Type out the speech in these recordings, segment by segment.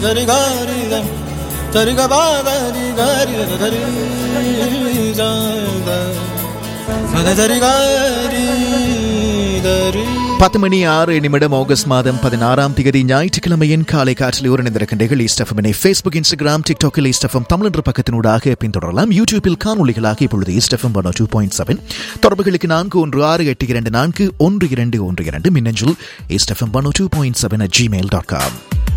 Dari gari da, dari ga ba da di gari da dari da da, da dari gari dari. பத்து மணி ஆறு நிமிடம் August மாதம் பதினாறாம் தேதி ஞாயிற்றுக்கிழமையின் காலை காற்றில் இணைந்திருக்கின்றீர்கள் ஈஸ்டஃபமினை ஃபேஸ்புக் இன்ஸ்டாகிராம் டிக்டாக்கில் ஈஸ்டஃபம் தமிழ் என்ற பக்கத்தினூடாக பின்தொடரலாம் யூடியூபில் காணொலிகளாக இப்பொழுது East FM one two point seven தொடர்புகளுக்கு நான்கு ஒன்று ஆறு எட்டு இரண்டு நான்கு ஒன்று இரண்டு ஒன்று இரண்டு மின்னஞ்சல் East FM one two point seven at Gmail dot com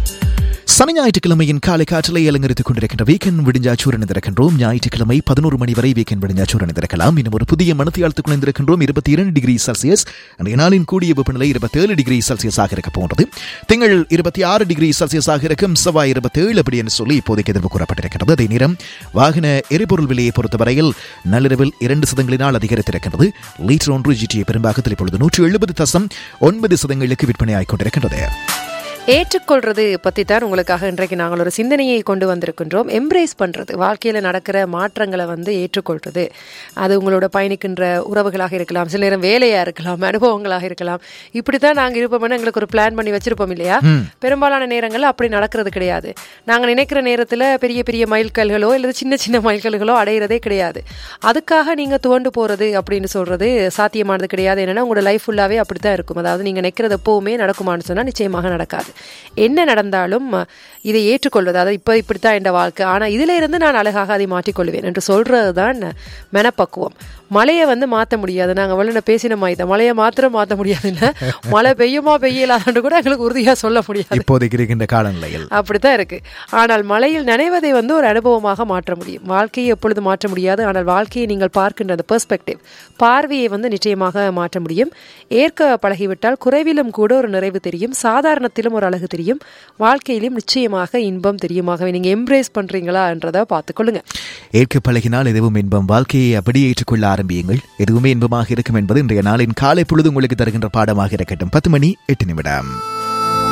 சனி ஞாயிற்றுக்கிழமையின் காலை காற்றிலை அலங்கரித்துக் கொண்டிருக்கின்ற வீக்கெண்ட் விடிஞ்சாச்சூர் இணைந்திருக்கின்றோம் ஞாயிற்றுக்கிழமை பதினோரு மணி வரை வீக்கெண்ட் விடிஞ்சாச்சூர் இணைந்திருக்கலாம் இன்னும் ஒரு புதிய மனத்தியாளத்துக்கு இணைந்திருக்கின்றோம் இருபத்தி இரண்டு டிகிரி செல்சியஸ் அன்றைய நாளின் கூடிய வெப்பநிலை இருபத்தி ஏழு டிகிரி செல்சியஸாக இருக்க போன்றது திங்கள் இருபத்தி ஆறு டிகிரி செல்சியஸாக இருக்கும் செவ்வாய் இருபத்தி ஏழு அப்படி என்று சொல்லி இப்போதைக்கு எதிர்ப்பு கூறப்பட்டிருக்கிறது அதே நேரம் வாகன எரிபொருள் விலையை பொறுத்தவரையில் நள்ளிரவில் இரண்டு சதங்களினால் அதிகரித்திருக்கின்றது லீட்டர் ஒன்று ஜிடிஏ பெரும்பாகத்தில் இப்பொழுது நூற்று எழுபது தசம் ஒன்பது சதங்களுக்கு விற்பனையாகிக் கொண்டிருக்கின்றது ஏற்றுக்கொள்றது பற்றி தான் உங்களுக்காக இன்றைக்கு நாங்கள் ஒரு சிந்தனையை கொண்டு வந்திருக்கின்றோம் எம்ப்ரேஸ் பண்ணுறது வாழ்க்கையில் நடக்கிற மாற்றங்களை வந்து ஏற்றுக்கொள்றது அது உங்களோட பயணிக்கின்ற உறவுகளாக இருக்கலாம் சில நேரம் வேலையாக இருக்கலாம் அனுபவங்களாக இருக்கலாம் இப்படி தான் நாங்கள் இருப்போம்னு எங்களுக்கு ஒரு பிளான் பண்ணி வச்சிருப்போம் இல்லையா பெரும்பாலான நேரங்களில் அப்படி நடக்கிறது கிடையாது நாங்கள் நினைக்கிற நேரத்தில் பெரிய பெரிய மைல்கல்களோ அல்லது சின்ன சின்ன மைல்கல்களோ அடையிறதே கிடையாது அதுக்காக நீங்கள் துவண்டு போகிறது அப்படின்னு சொல்கிறது சாத்தியமானது கிடையாது என்னென்னா உங்களோட லைஃப் ஃபுல்லாகவே அப்படி தான் இருக்கும் அதாவது நீங்கள் நினைக்கிறது எப்போவுமே நடக்குமான்னு சொன்னால் நிச்சயமாக நடக்காது என்ன நடந்தாலும் இதை ஏற்றுக்கொள்வது அதாவது இப்போ இப்படித்தான் என் வாழ்க்கை ஆனால் இதில் இருந்து நான் அழகாக அதை மாற்றிக்கொள்வேன் என்று சொல்கிறது தான் மனப்பக்குவம் மழையை வந்து மாற்ற முடியாது நாங்கள் வல்லுன பேசின மாதிரி தான் மழையை மாத்திரம் மாற்ற முடியாதுல்ல மழை பெய்யுமா பெய்யலான்னு கூட எங்களுக்கு உறுதியாக சொல்ல முடியாது இப்போதைக்கு இருக்கின்ற காலநிலையில் அப்படித்தான் இருக்கு ஆனால் மலையில் நினைவதை வந்து ஒரு அனுபவமாக மாற்ற முடியும் வாழ்க்கையை எப்பொழுது மாற்ற முடியாது ஆனால் வாழ்க்கையை நீங்கள் பார்க்கின்ற அந்த பெர்ஸ்பெக்டிவ் பார்வையை வந்து நிச்சயமாக மாற்ற முடியும் ஏற்க பழகிவிட்டால் குறைவிலும் கூட ஒரு நிறைவு தெரியும் சாதாரணத்திலும் ஒரு அழகு தெரியும் வாழ்க்கையிலும் நிச்சயமாக இன்பம் தெரியுமாகவே நீங்க எம்ப்ரேஸ் பண்றீங்களா என்றதை பார்த்துக்கொள்ளுங்க ஏற்க பழகினால் எதுவும் இன்பம் வாழ்க்கையை அப்படியே ஏற்றுக்கொள்ள ஆரம்பியுங்கள் எதுவுமே இன்பமாக இருக்கும் என்பது இன்றைய நாளின் காலை பொழுது உங்களுக்கு தருகின்ற பாடமாக இருக்கட்டும் பத்து மணி எட்டு நிமிடம்